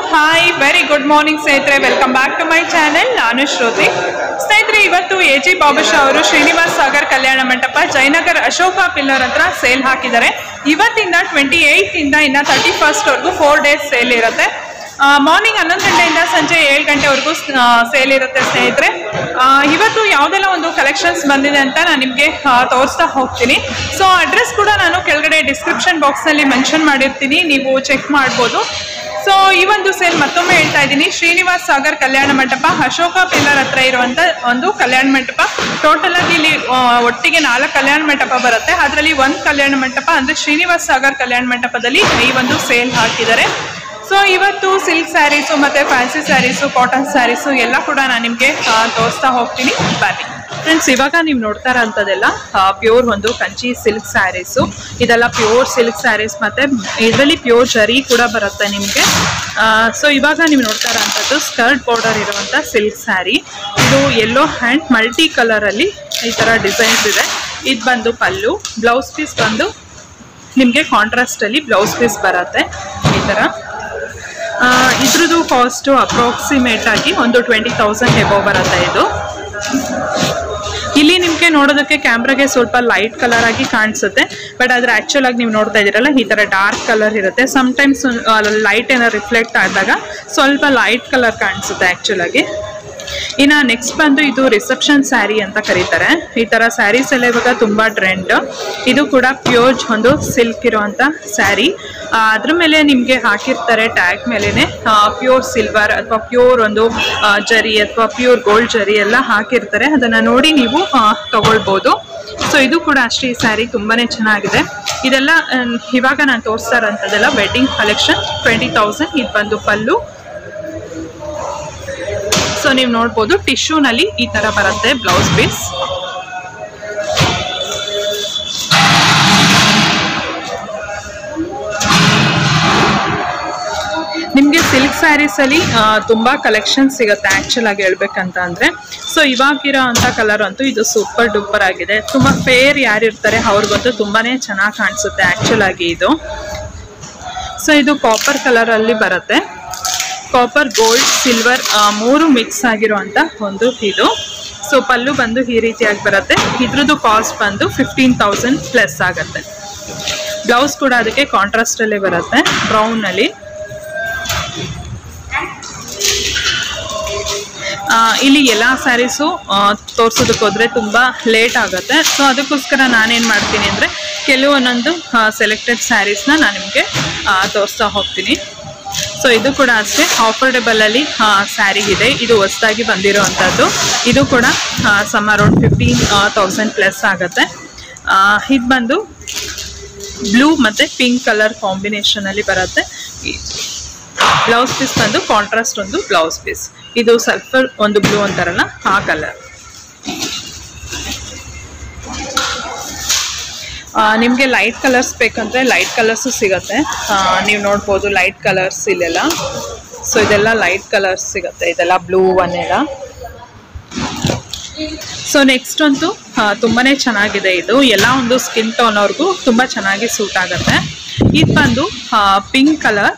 hi very good morning ಸ್ನೇಹಿತರೆ welcome back to my channel ನಾನು ಶ್ರುತಿ ಸ್ನೇಹಿತರೆ ಇವತ್ತು ಎ ಜಿ ಬಾಬುಷಾ ಅವರು ಶ್ರೀನಿವಾಸ್ ಸಾಗರ್ ಕಲ್ಯಾಣ ಮಂಟಪ ಜಯನಗರ್ ಅಶೋಕ ಪಿಲ್ಲರ್ ಹತ್ರ ಸೇಲ್ ಹಾಕಿದ್ದಾರೆ ಇವತ್ತಿಂದ ಟ್ವೆಂಟಿ ಇಂದ ಇನ್ನು ತರ್ಟಿ ಫಸ್ಟ್ವರೆಗೂ ಫೋರ್ ಡೇಸ್ ಸೇಲ್ ಇರುತ್ತೆ ಮಾರ್ನಿಂಗ್ ಹನ್ನೊಂದು ಗಂಟೆಯಿಂದ ಸಂಜೆ ಏಳು ಗಂಟೆವರೆಗೂ ಸೇಲ್ ಇರುತ್ತೆ ಸ್ನೇಹಿತರೆ ಆ, ಇವತ್ತು ಯಾವುದೆಲ್ಲ ಒಂದು ಕಲೆಕ್ಷನ್ಸ್ ಬಂದಿದೆ ಅಂತ ನಾನು ನಿಮಗೆ ತೋರಿಸ್ತಾ ಹೋಗ್ತೀನಿ ಸೊ ಅಡ್ರೆಸ್ ಕೂಡ ನಾನು ಕೆಳಗಡೆ ಡಿಸ್ಕ್ರಿಪ್ಷನ್ ಬಾಕ್ಸ್ನಲ್ಲಿ ಮೆನ್ಷನ್ ಮಾಡಿರ್ತೀನಿ ನೀವು ಚೆಕ್ ಮಾಡ್ಬೋದು ಸೊ ಈ ಒಂದು ಸೇಲ್ ಮತ್ತೊಮ್ಮೆ ಹೇಳ್ತಾ ಇದ್ದೀನಿ ಶ್ರೀನಿವಾಸ್ ಸಾಗರ್ ಕಲ್ಯಾಣ ಮಂಟಪ ಅಶೋಕ ಪಿಲ್ಲರ್ ಹತ್ರ ಇರುವಂತ ಒಂದು ಕಲ್ಯಾಣ ಮಂಟಪ ಟೋಟಲ್ ಆಗಿ ಇಲ್ಲಿ ಆ, ಒಟ್ಟಿಗೆ ನಾಲ್ಕು ಕಲ್ಯಾಣ ಮಂಟಪ ಬರುತ್ತೆ ಅದರಲ್ಲಿ ಒಂದು ಕಲ್ಯಾಣ ಮಂಟಪ ಅಂದ್ರೆ ಶ್ರೀನಿವಾಸ್ ಸಾಗರ್ ಕಲ್ಯಾಣ ಮಂಟಪದಲ್ಲಿ ಈ ಒಂದು ಸೇಲ್ ಹಾಕಿದ್ದಾರೆ ಸೊ ಇವತ್ತು ಸಿಲ್ಕ್ ಸ್ಯಾರೀಸು ಮತ್ತೆ ಫ್ಯಾನ್ಸಿ ಸ್ಯಾರೀಸು ಕಾಟನ್ ಸ್ಯಾರೀಸು ಎಲ್ಲ ಕೂಡ ನಾನು ನಿಮಗೆ ತೋರಿಸ್ತಾ ಹೋಗ್ತೀನಿ ಬನ್ನಿ ಫ್ರೆಂಡ್ಸ್ ಇವಾಗ ನೀವು ನೋಡ್ತಾ ಇರೋಂಥದ್ದೆಲ್ಲ ಪ್ಯೂರ್ ಒಂದು ಕಂಚಿ ಸಿಲ್ಕ್ ಸ್ಯಾರೀಸು ಇದೆಲ್ಲ ಪ್ಯೂರ್ ಸಿಲ್ಕ್ ಸ್ಯಾರೀಸ್ ಮತ್ತೆ ಇದರಲ್ಲಿ ಪ್ಯೂರ್ ಜರಿ ಕೂಡ ಬರುತ್ತೆ ನಿಮಗೆ ಸೊ ಇವಾಗ ನೀವು ನೋಡ್ತಾ ಇರೋಂಥದ್ದು ಸ್ಕರ್ಟ್ ಬಾರ್ಡರ್ ಇರುವಂಥ ಸಿಲ್ಕ್ ಸ್ಯಾರಿ ಇದು ಯೆಲ್ಲೋ ಹ್ಯಾಂಡ್ ಮಲ್ಟಿ ಕಲರಲ್ಲಿ ಈ ಥರ ಡಿಸೈನ್ಸ್ ಇದೆ ಇದು ಬಂದು ಪಲ್ಲು ಬ್ಲೌಸ್ ಪೀಸ್ ಬಂದು ನಿಮಗೆ ಕಾಂಟ್ರಾಸ್ಟಲ್ಲಿ ಬ್ಲೌಸ್ ಪೀಸ್ ಬರುತ್ತೆ ಈ ಥರ ಆ, ಇದ್ರದ್ದು ಕಾಸ್ಟು ಅಪ್ರಾಕ್ಸಿಮೇಟ್ ಆಗಿ ಒಂದು ಟ್ವೆಂಟಿ ತೌಸಂಡ್ ಎಬೋ ಬರುತ್ತೆ ಇದು ಇಲ್ಲಿ ನಿಮಗೆ ನೋಡೋದಕ್ಕೆ ಕ್ಯಾಮ್ರಾಗೆ ಸ್ವಲ್ಪ ಲೈಟ್ ಕಲರ್ ಆಗಿ ಕಾಣಿಸುತ್ತೆ ಬಟ್ ಆದ್ರೆ ಆಕ್ಚುಲ್ ಆಗಿ ನೀವು ನೋಡ್ತಾ ಇದ್ದೀರಲ್ಲ ಈ ತರ ಡಾರ್ಕ್ ಕಲರ್ ಇರುತ್ತೆ ಸಮ್ಟೈಮ್ಸ್ ಲೈಟ್ ಏನೋ ರಿಫ್ಲೆಕ್ಟ್ ಆದಾಗ ಸ್ವಲ್ಪ ಲೈಟ್ ಕಲರ್ ಕಾಣಿಸುತ್ತೆ ಆಕ್ಚುಲ್ ಆಗಿ ಇನ್ನ ನೆಕ್ಸ್ಟ್ ಬಂದು ಇದು ರಿಸೆಪ್ಷನ್ ಸ್ಯಾರಿ ಅಂತ ಕರೀತಾರೆ ಈ ತರ ಸ್ಯಾರೀಸ್ ಎಲ್ಲ ಇವಾಗ ತುಂಬಾ ಟ್ರೆಂಡ್ ಇದು ಕೂಡ ಪ್ಯೂರ್ ಒಂದು ಸಿಲ್ಕ್ ಇರುವಂತ ಸ್ಯಾರಿ ಅದ್ರ ಮೇಲೆ ನಿಮ್ಗೆ ಹಾಕಿರ್ತಾರೆ ಟ್ಯಾಗ್ ಮೇಲೆನೆ ಪ್ಯೂರ್ ಸಿಲ್ವರ್ ಅಥವಾ ಪ್ಯೂರ್ ಒಂದು ಆ, ಜರಿ ಅಥವಾ ಪ್ಯೂರ್ ಗೋಲ್ಡ್ ಜರಿ ಎಲ್ಲ ಹಾಕಿರ್ತಾರೆ ಅದನ್ನ ನೋಡಿ ನೀವು ಆ, ತಗೊಳ್ಬೋದು ಸೊ ಇದು ಕೂಡ ಅಷ್ಟೇ ಈ ಸ್ಯಾರಿ ತುಂಬಾನೇ ಚೆನ್ನಾಗಿದೆ ಇದೆಲ್ಲ ಆ, ಇವಾಗ ನಾನು ತೋರಿಸ್ತಾ ಇರೋಂಥದ್ದೆಲ್ಲ ವೆಡ್ಡಿಂಗ್ ಕಲೆಕ್ಷನ್ ಟ್ವೆಂಟಿ ತೌಸಂಡ್ ಇದು ಬಂದು ಪಲ್ಲು ಸೊ ನೀವು ನೋಡ್ಬೋದು ಟಿಶ್ಯೂನಲ್ಲಿ ಈ ತರ ಬರುತ್ತೆ ಬ್ಲೌಸ್ ಪೀಸ್ ನಿಮಗೆ ಸಿಲ್ಕ್ ಸ್ಯಾರೀಸ್ ಅಲ್ಲಿ ಆ, ತುಂಬಾ ಕಲೆಕ್ಷನ್ ಸಿಗುತ್ತೆ ಆಕ್ಚುಲ್ ಆಗಿ ಹೇಳ್ಬೇಕಂತ ಅಂದ್ರೆ ಸೊ ಇವಾಗಿರೋ ಅಂತ ಕಲರ್ ಅಂತೂ ಇದು ಸೂಪರ್ ಡೂಪರ್ ಆಗಿದೆ ತುಂಬಾ ಫೇರ್ ಯಾರಿರ್ತಾರೆ ಅವ್ರಿಗಂತೂ ತುಂಬಾನೇ ಚೆನ್ನಾಗಿ ಕಾಣಿಸುತ್ತೆ ಆಕ್ಚುಲ್ ಆಗಿ ಇದು ಸೊ ಇದು ಕಾಪರ್ ಕಲರ್ ಅಲ್ಲಿ ಬರುತ್ತೆ ಕಾಪರ್ ಗೋಲ್ಡ್ ಸಿಲ್ವರ್ ಮೂರು ಮಿಕ್ಸ್ ಆಗಿರುವಂತ ಒಂದು ಇದು ಸೊ ಪಲ್ಲು ಬಂದು ಈ ರೀತಿಯಾಗಿ ಬರುತ್ತೆ ಇದ್ರದ್ದು ಕಾಸ್ಟ್ ಬಂದು ಫಿಫ್ಟೀನ್ ತೌಸಂಡ್ ಪ್ಲಸ್ ಆಗುತ್ತೆ ಬ್ಲೌಸ್ ಕೂಡ ಅದಕ್ಕೆ ಕಾಂಟ್ರಾಸ್ಟ್ ಅಲ್ಲೇ ಬರುತ್ತೆ ಬ್ರೌನ್ ಅಲ್ಲಿ ಆ, ಇಲ್ಲಿ ಎಲ್ಲ ಸ್ಯಾರೀಸು ತೋರ್ಸೋದಕ್ಕೆ ಹೋದ್ರೆ ತುಂಬಾ ಲೇಟ್ ಆಗುತ್ತೆ ಸೊ ಅದಕ್ಕೋಸ್ಕರ ನಾನೇನು ಮಾಡ್ತೀನಿ ಅಂದರೆ ಕೆಲವೊಂದೊಂದು ಸೆಲೆಕ್ಟೆಡ್ ಸ್ಯಾರೀಸ್ನ ನಾನು ನಿಮಗೆ ತೋರಿಸ್ತಾ ಹೋಗ್ತೀನಿ ಸೊ ಇದು ಕೂಡ ಅಷ್ಟೇ ಆಫರ್ಡೆಬಲ್ ಅಲ್ಲಿ ಸ್ಯಾರಿ ಇದೆ ಇದು ಹೊಸದಾಗಿ ಬಂದಿರೋವಂಥದ್ದು ಇದು ಕೂಡ some around fifteen thousand plus ಆಗುತ್ತೆ ಇದು ಬಂದು ಬ್ಲೂ ಮತ್ತೆ ಪಿಂಕ್ ಕಲರ್ ಕಾಂಬಿನೇಷನ್ ಅಲ್ಲಿ ಬರುತ್ತೆ ಬ್ಲೌಸ್ ಪೀಸ್ ಬಂದು ಕಾಂಟ್ರಾಸ್ಟ್ ಒಂದು ಬ್ಲೌಸ್ ಪೀಸ್ ಇದು ಸ್ವಲ್ಪ ಒಂದು ಬ್ಲೂ ಅಂತಾರಲ್ಲ ಆ ಕಲರ್ ನಿಮಗೆ ಲೈಟ್ ಕಲರ್ಸ್ ಬೇಕಂದ್ರೆ ಲೈಟ್ ಕಲರ್ಸು ಸಿಗುತ್ತೆ ನೀವು ನೋಡ್ಬೋದು ಲೈಟ್ ಕಲರ್ಸ್ ಇಲ್ಲೆಲ್ಲ ಸೊ ಇದೆಲ್ಲ ಲೈಟ್ ಕಲರ್ಸ್ ಸಿಗುತ್ತೆ ಇದೆಲ್ಲ ಬ್ಲೂ ಒನ್ನೆಲ್ಲ ಸೊ ನೆಕ್ಸ್ಟ್ ಅಂತೂ ಆ, ತುಂಬಾನೇ ಚೆನ್ನಾಗಿದೆ ಇದು ಎಲ್ಲ ಒಂದು ಸ್ಕಿನ್ ಟೋನ್ ಅವ್ರಿಗೂ ತುಂಬ ಚೆನ್ನಾಗಿ ಸೂಟ್ ಆಗುತ್ತೆ ಇದು ಬಂದು ಪಿಂಕ್ ಕಲರ್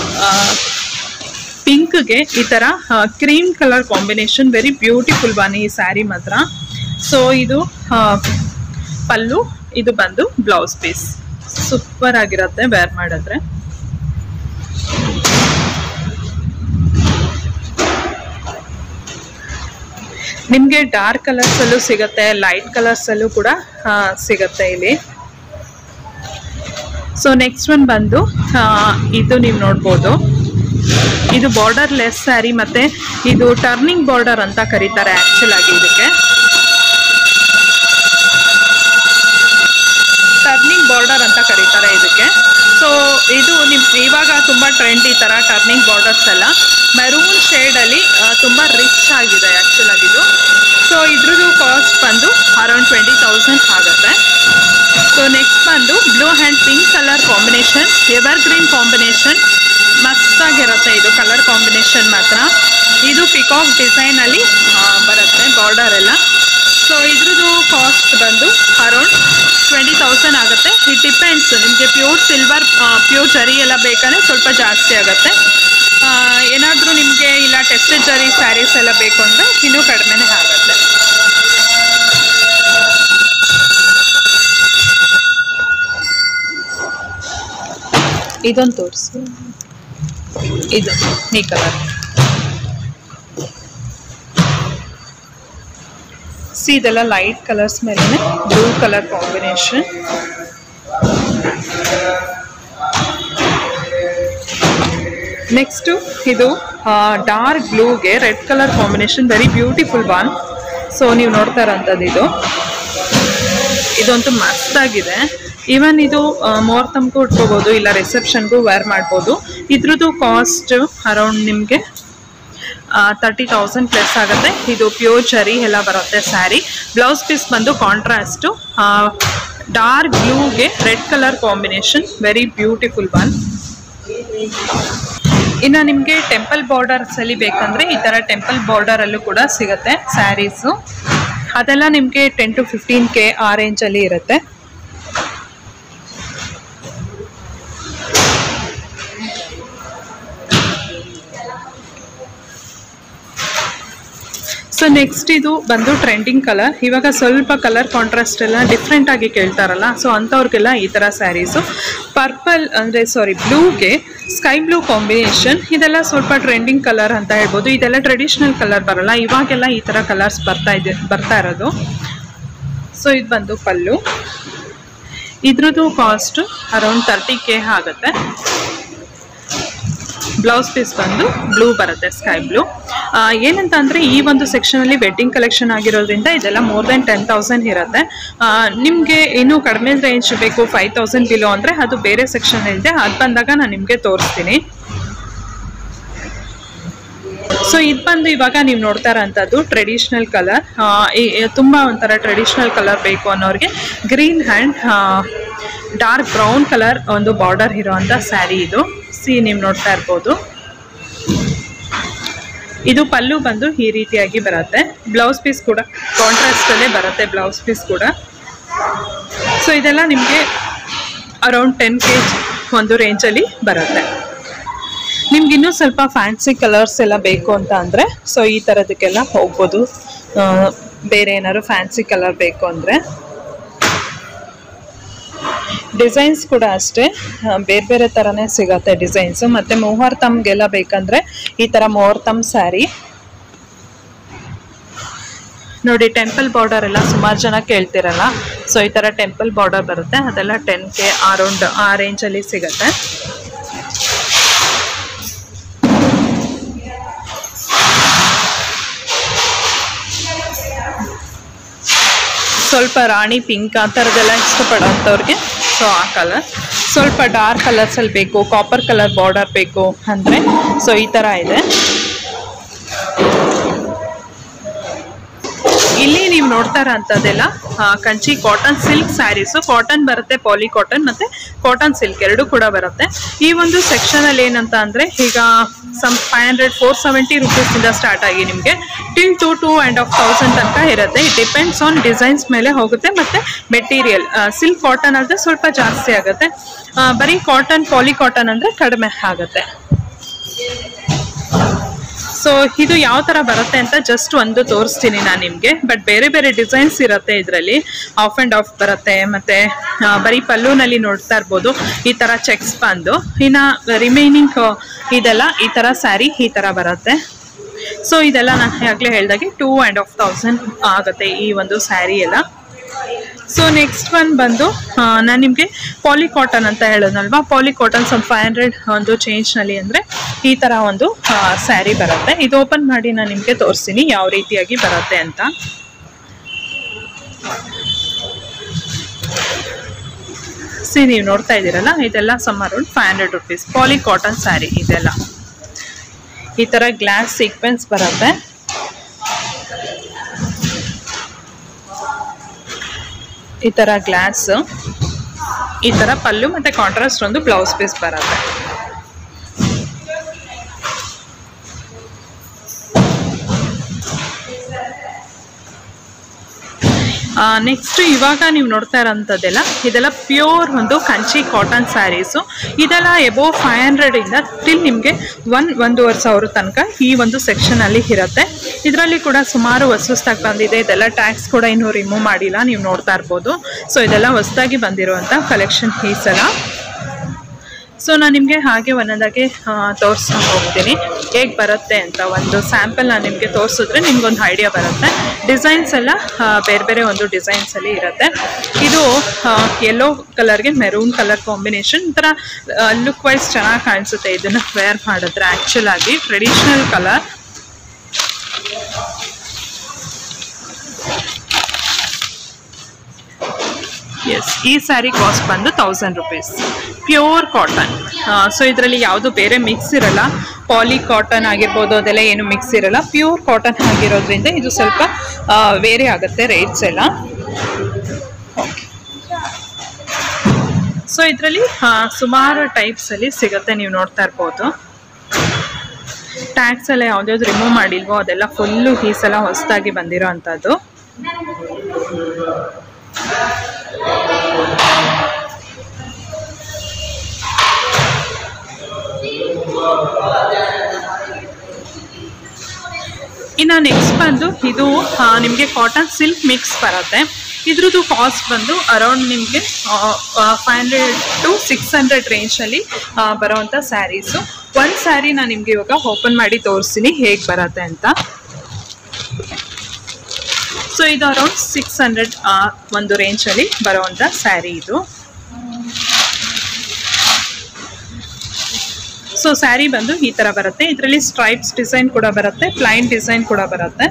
ಪಿಂಕ್ಗೆ ಈ ಥರ cream colour combination very beautiful ಬನ್ನಿ ಈ ಸ್ಯಾರಿ ಮಾತ್ರ ಸೊ ಇದು ಆ, ಪಲ್ಲು ಇದು ಬಂದು ಬ್ಲೌಸ್ ಪೀಸ್ ಸೂಪರ್ ಆಗಿರುತ್ತೆ ವೇರ್ ಮಾಡಿದ್ರೆ ನಿಮಗೆ ಡಾರ್ಕ್ ಕಲರ್ಸ್ ಅಲ್ಲೂ ಸಿಗುತ್ತೆ ಲೈಟ್ ಕಲರ್ಸ್ ಅಲ್ಲೂ ಕೂಡ ಆ, ಸಿಗುತ್ತೆ ಇಲ್ಲಿ ಸೊ ನೆಕ್ಸ್ಟ್ ಒನ್ ಬಂದು ಆ, ಇದು ನೀವು ನೋಡ್ಬೋದು ಇದು ಬಾರ್ಡರ್ ಲೆಸ್ ಸ್ಯಾರಿ ಮತ್ತೆ ಇದು ಟರ್ನಿಂಗ್ ಬಾರ್ಡರ್ ಅಂತ ಕರೀತಾರೆ ಆಕ್ಚುಲ್ ಆಗಿ ಇದಕ್ಕೆ ಟರ್ನಿಂಗ್ ಬಾರ್ಡರ್ ಅಂತ ಕರೀತಾರೆ ಇದಕ್ಕೆ ಸೊ ಇದು ನಿಮ್ ಇವಾಗ ತುಂಬಾ ಟ್ರೆಂಡ್ ಈ ತರ ಟರ್ನಿಂಗ್ ಬಾರ್ಡರ್ಸ್ ಎಲ್ಲ ಮೆರೂನ್ ಶೇಡ್ ಅಲ್ಲಿ ಆ, ತುಂಬಾ ರಿಚ್ ಆಗಿದೆ ಆಕ್ಚುಲ್ ಆಗಿ ಇದು ಸೊ ಇದ್ರದ್ದು ಕಾಸ್ಟ್ ಬಂದು ಅರೌಂಡ್ ಟ್ವೆಂಟಿ ತೌಸಂಡ್ ಆಗುತ್ತೆ ಸೊ ನೆಕ್ಸ್ಟ್ ಬಂದು blue and pink colour combination evergreen combination ಮಸ್ತಾಗಿರುತ್ತೆ ಇದು ಕಲರ್ ಕಾಂಬಿನೇಷನ್ ಮಾತ್ರ ಇದು ಪಿಕಾಕ್ ಡಿಸೈನ್ ಅಲ್ಲಿ ಆ, ಬರುತ್ತೆ ಬಾರ್ಡರ್ ಎಲ್ಲ ಸೊ ಇದ್ರದ್ದು ಕಾಸ್ಟ್ ಬಂದು ಅರೌಂಡ್ ಟ್ವೆಂಟಿ ತೌಸಂಡ್ ಆಗುತ್ತೆ ಇಟ್ ಡಿಪೆಂಡ್ಸ್ ನಿಮಗೆ ಪ್ಯೂರ್ ಸಿಲ್ವರ್ ಪ್ಯೂರ್ ಜರಿ ಎಲ್ಲ ಬೇಕಂದ್ರೆ ಸ್ವಲ್ಪ ಜಾಸ್ತಿ ಆಗುತ್ತೆ ಏನಾದರೂ ನಿಮಗೆ ಇಲ್ಲ ಟೆಸ್ಟೆಡ್ ಜರಿ ಸ್ಯಾರೀಸ್ ಎಲ್ಲ ಬೇಕು ಅಂದರೆ ಇನ್ನೂ ಕಡಿಮೆನೇ ಆಗುತ್ತೆ ಇದೊಂದು ತೋರಿಸಿ ಇದು ಈ ಕಲರ್ ಸಿ ಇದೆಲ್ಲ ಲೈಟ್ ಕಲರ್ಸ್ ಮೇಲೆ ಬ್ಲೂ ಕಲರ್ ಕಾಂಬಿನೇಷನ್ ನೆಕ್ಸ್ಟು ಇದು ಡಾರ್ಕ್ ಬ್ಲೂಗೆ red colour combination very beautiful one so ನೀವು ನೋಡ್ತಾ ಇರೋಂಥದ್ದು ಇದು ಇದಂತೂ ಮಸ್ತಾಗಿದೆ ಈವನ್ ಇದು ಮುಹೂರ್ತಮ್ಗೂ ಉಟ್ಕೋಬೋದು ಇಲ್ಲ ರಿಸೆಪ್ಷನ್ಗೂ ವೇರ್ ಮಾಡ್ಬೋದು ಇದ್ರದ್ದು ಕಾಸ್ಟ್ ಅರೌಂಡ್ ನಿಮಗೆ ತರ್ಟಿ ತೌಸಂಡ್ ಪ್ಲಸ್ ಆಗುತ್ತೆ ಇದು ಪ್ಯೂರ್ ಚರಿ ಎಲ್ಲ ಬರುತ್ತೆ ಸ್ಯಾರಿ ಬ್ಲೌಸ್ ಪೀಸ್ ಬಂದು ಕಾಂಟ್ರಾಸ್ಟು ಡಾರ್ಕ್ ಬ್ಲೂಗೆ red colour combination very beautiful one ಇನ್ನು ನಿಮಗೆ ಟೆಂಪಲ್ ಬಾರ್ಡರ್ಸಲ್ಲಿ ಬೇಕಂದರೆ ಈ ಥರ ಟೆಂಪಲ್ ಬಾರ್ಡರಲ್ಲೂ ಕೂಡ ಸಿಗುತ್ತೆ ಸ್ಯಾರೀಸು ಅದೆಲ್ಲ ನಿಮಗೆ ಟೆನ್ ಟು ಫಿಫ್ಟೀನ್ ಕೆ ಆ ರೇಂಜಲ್ಲಿ ಇರುತ್ತೆ ಸೊ ನೆಕ್ಸ್ಟ್ ಇದು ಬಂದು ಟ್ರೆಂಡಿಂಗ್ ಕಲರ್ ಇವಾಗ ಸ್ವಲ್ಪ ಕಲರ್ ಕಾಂಟ್ರಾಸ್ಟ್ ಎಲ್ಲ ಡಿಫ್ರೆಂಟ್ ಆಗಿ ಕೇಳ್ತಾರಲ್ಲ ಸೊ ಅಂಥವ್ರಿಗೆಲ್ಲ ಈ ಥರ ಸ್ಯಾರೀಸು ಪರ್ಪಲ್ ಅಂದರೆ ಸಾರಿ ಬ್ಲೂಗೆ ಸ್ಕೈ ಬ್ಲೂ ಕಾಂಬಿನೇಷನ್ ಇದೆಲ್ಲ ಸ್ವಲ್ಪ ಟ್ರೆಂಡಿಂಗ್ ಕಲರ್ ಅಂತ ಹೇಳ್ಬೋದು ಇದೆಲ್ಲ ಟ್ರೆಡಿಷ್ನಲ್ ಕಲರ್ ಬರಲ್ಲ ಇವಾಗೆಲ್ಲ ಈ ಥರ ಕಲರ್ಸ್ ಬರ್ತಾ ಇದೆ ಬರ್ತಾ ಇರೋದು ಸೊ ಇದು ಬಂದು ಪಲ್ಲು ಇದ್ರದ್ದು ಕಾಸ್ಟ್ ಅರೌಂಡ್ ತರ್ಟಿ ಕೆ ಆಗುತ್ತೆ ಬ್ಲೌಸ್ ಪೀಸ್ ಬಂದು ಬ್ಲೂ ಬರುತ್ತೆ ಸ್ಕೈ ಬ್ಲೂ ಏನಂತ ಅಂದರೆ ಈ ಒಂದು ಸೆಕ್ಷನಲ್ಲಿ ವೆಡ್ಡಿಂಗ್ ಕಲೆಕ್ಷನ್ ಆಗಿರೋದ್ರಿಂದ ಇದೆಲ್ಲ ಮೋರ್ ದೆನ್ ಟೆನ್ ತೌಸಂಡ್ ಇರುತ್ತೆ ನಿಮಗೆ ಇನ್ನೂ ಕಡಿಮೆ ರೇಂಜ್ ಬೇಕು ಫೈವ್ ತೌಸಂಡ್ ಬಿಲೋ ಅಂದರೆ ಅದು ಬೇರೆ ಸೆಕ್ಷನ್ ಇದೆ ಅದು ಬಂದಾಗ ನಾನು ನಿಮಗೆ ತೋರಿಸ್ತೀನಿ ಸೊ ಇದು ಬಂದು ಇವಾಗ ನೀವು ನೋಡ್ತಾ ಇರೋಂಥದ್ದು ಟ್ರೆಡಿಷ್ನಲ್ ಕಲರ್ ತುಂಬ ಒಂಥರ ಟ್ರೆಡಿಷ್ನಲ್ ಕಲರ್ ಬೇಕು ಅನ್ನೋರಿಗೆ green hand dark brown colour ಒಂದು ಬಾರ್ಡರ್ ಇರೋವಂಥ ಸ್ಯಾರಿ ಇದು ಸಿ ನೀವು ನೋಡ್ತಾ ಇರ್ಬೋದು ಇದು ಪಲ್ಲು ಬಂದು ಈ ರೀತಿಯಾಗಿ ಬರುತ್ತೆ ಬ್ಲೌಸ್ ಪೀಸ್ ಕೂಡ ಕಾಂಟ್ರಾಸ್ಟಲ್ಲೇ ಬರುತ್ತೆ ಬ್ಲೌಸ್ ಪೀಸ್ ಕೂಡ ಸೊ ಇದೆಲ್ಲ ನಿಮಗೆ ಅರೌಂಡ್ ಟೆನ್ ಕೆ ಜಿ ಒಂದು ರೇಂಜಲ್ಲಿ ಬರುತ್ತೆ ನಿಮ್ಗೆ ಇನ್ನೂ ಸ್ವಲ್ಪ ಫ್ಯಾನ್ಸಿ ಕಲರ್ಸ್ ಎಲ್ಲ ಬೇಕು ಅಂತ ಅಂದರೆ ಸೊ ಈ ಥರದಕ್ಕೆಲ್ಲ ಹೋಗ್ಬೋದು ಆ, ಬೇರೆ ಏನಾದ್ರು ಫ್ಯಾನ್ಸಿ ಕಲರ್ ಬೇಕು ಅಂದರೆ ಡಿಸೈನ್ಸ್ ಕೂಡ ಅಷ್ಟೇ ಆ, ಬೇರೆ ಬೇರೆ ಥರನೇ ಸಿಗತ್ತೆ ಡಿಸೈನ್ಸು ಮತ್ತು ಮುಹೂರ್ತಮ್ಗೆಲ್ಲ ಬೇಕಂದರೆ ಈ ಥರ ಮುಹೂರ್ತಮ್ ಸ್ಯಾರಿ ನೋಡಿ ಟೆಂಪಲ್ ಬಾರ್ಡರ್ ಎಲ್ಲ ಸುಮಾರು ಜನ ಕೇಳ್ತಿರಲ್ಲ ಸೊ ಈ ಥರ ಟೆಂಪಲ್ ಬಾರ್ಡರ್ ಬರುತ್ತೆ ಅದೆಲ್ಲ ಟೆನ್ ಕೆ ಅರೌಂಡ್ ಆ ರೇಂಜಲ್ಲಿ ಸಿಗತ್ತೆ ಸ್ವಲ್ಪ ರಾಣಿ ಪಿಂಕ್ ಆ ಥರದ್ದೆಲ್ಲ ಇಷ್ಟಪಡೋಂಥವ್ರಿಗೆ ಸೊ ಆ ಕಲರ್ ಸ್ವಲ್ಪ ಡಾರ್ಕ್ ಕಲರ್ಸಲ್ಲಿ ಬೇಕು ಕಾಪರ್ ಕಲರ್ ಬಾರ್ಡರ್ ಬೇಕು ಅಂದರೆ ಸೊ ಈ ಥರ ಇದೆ ಇಲ್ಲಿ ನೀವು ನೋಡ್ತಾ ಇರೋಂಥದ್ದೆಲ್ಲ ಆ, Kanchi cotton silk sarees cotton ಬರುತ್ತೆ ಪಾಲಿ ಕಾಟನ್ ಮತ್ತು ಕಾಟನ್ ಸಿಲ್ಕ್ ಎರಡೂ ಕೂಡ ಬರುತ್ತೆ ಈ ಒಂದು ಸೆಕ್ಷನಲ್ಲಿ ಏನಂತ ಅಂದರೆ ಈಗ some five hundred four seventy ರುಪೀಸಿಂದ ಸ್ಟಾರ್ಟ್ ಆಗಿ ನಿಮಗೆ till to two and half thousand ತನಕ ಇರುತ್ತೆ ಇಟ್ ಡಿಪೆಂಡ್ಸ್ ಆನ್ ಡಿಸೈನ್ಸ್ ಮೇಲೆ ಹೋಗುತ್ತೆ ಮತ್ತು ಮೆಟೀರಿಯಲ್ ಸಿಲ್ಕ್ ಕಾಟನ್ ಅಂದರೆ ಸ್ವಲ್ಪ ಜಾಸ್ತಿ ಆಗುತ್ತೆ ಆ, ಬರೀ ಕಾಟನ್ ಪಾಲಿ ಕಾಟನ್ ಅಂದರೆ ಕಡಿಮೆ ಆಗುತ್ತೆ ಸೊ ಇದು ಯಾವ ಥರ ಬರುತ್ತೆ ಅಂತ ಜಸ್ಟ್ ಒಂದು ತೋರಿಸ್ತೀನಿ ನಾನು ನಿಮಗೆ ಬಟ್ ಬೇರೆ ಬೇರೆ ಡಿಸೈನ್ಸ್ ಇರುತ್ತೆ ಇದರಲ್ಲಿ ಆಫ್ ಆ್ಯಂಡ್ ಆಫ್ ಬರುತ್ತೆ ಮತ್ತು ಬರೀ ಪಲ್ಲುನಲ್ಲಿ ನೋಡ್ತಾ ಇರ್ಬೋದು ಈ ಥರ ಚೆಕ್ಸ್ ಬಂದು ಇನ್ನು ರಿಮೈನಿಂಗ್ ಇದೆಲ್ಲ ಈ ಥರ ಸ್ಯಾರಿ ಈ ಥರ ಬರುತ್ತೆ ಸೊ ಇದೆಲ್ಲ ನಾನು ಆಗಲೇ ಹೇಳ್ದಾಗೆ ಟೂ ಆ್ಯಂಡ್ ಆಫ್ ತೌಸಂಡ್ ಆಗುತ್ತೆ ಈ ಒಂದು ಸ್ಯಾರಿ ಎಲ್ಲ ಸೊ ನೆಕ್ಸ್ಟ್ ಒನ್ ಬಂದು ನಾನು ನಿಮಗೆ ಪಾಲಿ ಕಾಟನ್ ಅಂತ ಹೇಳೋದಲ್ವಾ ಪಾಲಿ ಕಾಟನ್ ಸ್ವಲ್ಪ ಫೈವ್ ಹಂಡ್ರೆಡ್ ಒಂದು ಚೇಂಜ್ನಲ್ಲಿ ಅಂದರೆ ಈ ಥರ ಒಂದು ಸ್ಯಾರಿ ಬರುತ್ತೆ ಇದು ಓಪನ್ ಮಾಡಿ ನಾನು ನಿಮಗೆ ತೋರಿಸ್ತೀನಿ ಯಾವ ರೀತಿಯಾಗಿ ಬರುತ್ತೆ ಅಂತ ಸಿ ನೀವು ನೋಡ್ತಾ ಇದ್ದೀರಲ್ಲ ಇದೆಲ್ಲ some around five hundred rupees poly cotton saree ಇದೆಲ್ಲ ಈ ಥರ ಗ್ಲಾಸ್ ಸೀಕ್ವೆನ್ಸ್ ಬರುತ್ತೆ ಈ ಥರ ಗ್ಲಾಸ್ ಈ ಥರ ಪಲ್ಲು ಮತ್ತು ಕಾಂಟ್ರಾಸ್ಟ್ ಒಂದು ಬ್ಲೌಸ್ ಪೀಸ್ ಬರುತ್ತೆ ನೆಕ್ಸ್ಟ್ ಇವಾಗ ನೀವು ನೋಡ್ತಾ ಇರೋಂಥದ್ದೆಲ್ಲ ಇದೆಲ್ಲ ಪ್ಯೂರ್ ಒಂದು ಕಂಚಿ ಕಾಟನ್ ಸ್ಯಾರೀಸು ಇದೆಲ್ಲ ಎಬೋ ಫೈವ್ ಹಂಡ್ರೆಡಿಂದ ಟಿಲ್ ನಿಮಗೆ ಒನ್ ಒಂದೂವರೆ ಸಾವಿರ ತನಕ ಈ ಒಂದು ಸೆಕ್ಷನಲ್ಲಿ ಇರುತ್ತೆ ಇದರಲ್ಲಿ ಕೂಡ ಸುಮಾರು ಹೊಸದಾಗಿ ಬಂದಿದೆ ಇದೆಲ್ಲ ಟ್ಯಾಕ್ಸ್ ಕೂಡ ಇನ್ನೂ ರಿಮೂವ್ ಮಾಡಿಲ್ಲ ನೀವು ನೋಡ್ತಾ ಇರ್ಬೋದು ಸೊ ಇದೆಲ್ಲ ಹೊಸದಾಗಿ ಬಂದಿರುವಂಥ ಕಲೆಕ್ಷನ್ ಈ ಸಲ ಸೊ ನಾನು ನಿಮಗೆ ಹಾಗೆ ಒಂದೊಂದಾಗಿ ತೋರಿಸ್ತಾ ಹೋಗ್ತೀನಿ ಹೇಗೆ ಬರುತ್ತೆ ಅಂತ ಒಂದು ಸ್ಯಾಂಪಲ್ ನಾನು ನಿಮಗೆ ತೋರಿಸಿದ್ರೆ ನಿಮ್ಗೊಂದು ಐಡಿಯಾ ಬರುತ್ತೆ ಡಿಸೈನ್ಸ್ ಎಲ್ಲ ಆ, ಬೇರೆ ಬೇರೆ ಒಂದು ಡಿಸೈನ್ಸಲ್ಲಿ ಇರುತ್ತೆ ಇದು ಯೆಲ್ಲೋ ಕಲರ್ಗೆ ಮೆರೂನ್ ಕಲರ್ ಕಾಂಬಿನೇಷನ್ ಒಂಥರ ಲುಕ್ ವೈಸ್ ಚೆನ್ನಾಗಿ ಕಾಣಿಸುತ್ತೆ ಇದನ್ನು ವೇರ್ ಮಾಡಿದ್ರೆ ಆ್ಯಕ್ಚುಲ್ ಆಗಿ ಟ್ರೆಡಿಷ್ನಲ್ ಕಲರ್ ಎಸ್ ಈ ಸ್ಯಾರಿ ಕಾಸ್ಟ್ ಬಂದು thousand rupees pure cotton so ಇದರಲ್ಲಿ ಯಾವುದು ಬೇರೆ ಮಿಕ್ಸ್ ಇರಲ್ಲ ಪಾಲಿ ಕಾಟನ್ ಆಗಿರ್ಬೋದು ಅದೆಲ್ಲ ಏನು ಮಿಕ್ಸ್ ಇರಲ್ಲ ಪ್ಯೂರ್ ಕಾಟನ್ ಆಗಿರೋದ್ರಿಂದ ಇದು ಸ್ವಲ್ಪ ವೇರಿ ಆಗುತ್ತೆ ರೇಟ್ಸ್ ಎಲ್ಲ ಸೊ ಇದರಲ್ಲಿ ಸುಮಾರು ಟೈಪ್ಸಲ್ಲಿ ಸಿಗುತ್ತೆ ನೀವು ನೋಡ್ತಾ ಇರ್ಬೋದು ಟ್ಯಾಕ್ಸ್ ಎಲ್ಲ ಯಾವ್ದ್ಯಾವ್ದು ರಿಮೂವ್ ಮಾಡಿಲ್ವೋ ಅದೆಲ್ಲ ಫುಲ್ಲು ಈ ಸಲ ಹೊಸದಾಗಿ ಬಂದಿರೋ ಅಂಥದ್ದು ಇನ್ನು ನೆಕ್ಸ್ಟ್ ಬಂದು ಇದು ನಿಮಗೆ ಕಾಟನ್ ಸಿಲ್ಕ್ ಮಿಕ್ಸ್ ಬರುತ್ತೆ ಇದ್ರದ್ದು ಕಾಸ್ಟ್ ಬಂದು ಅರೌಂಡ್ ನಿಮಗೆ five hundred to six hundred ರೇಂಜಲ್ಲಿ ಬರೋವಂಥ ಸ್ಯಾರೀಸು ಒಂದು ಸ್ಯಾರಿ ನಾನು ನಿಮಗೆ ಇವಾಗ ಓಪನ್ ಮಾಡಿ ತೋರಿಸ್ತೀನಿ ಹೇಗೆ ಬರುತ್ತೆ ಅಂತ ಸೊ ಇದು ಅರೌಂಡ್ ಸಿಕ್ಸ್ ಹಂಡ್ರೆಡ್ ಒಂದು ರೇಂಜಲ್ಲಿ ಬರೋವಂಥ ಸ್ಯಾರಿ ಇದು ಸೊ ಸ್ಯಾರಿ ಬಂದು ಈ ಥರ ಬರುತ್ತೆ ಇದರಲ್ಲಿ ಸ್ಟ್ರೈಪ್ಸ್ ಡಿಸೈನ್ ಕೂಡ ಬರುತ್ತೆ ಪ್ಲೈನ್ ಡಿಸೈನ್ ಕೂಡ ಬರುತ್ತೆ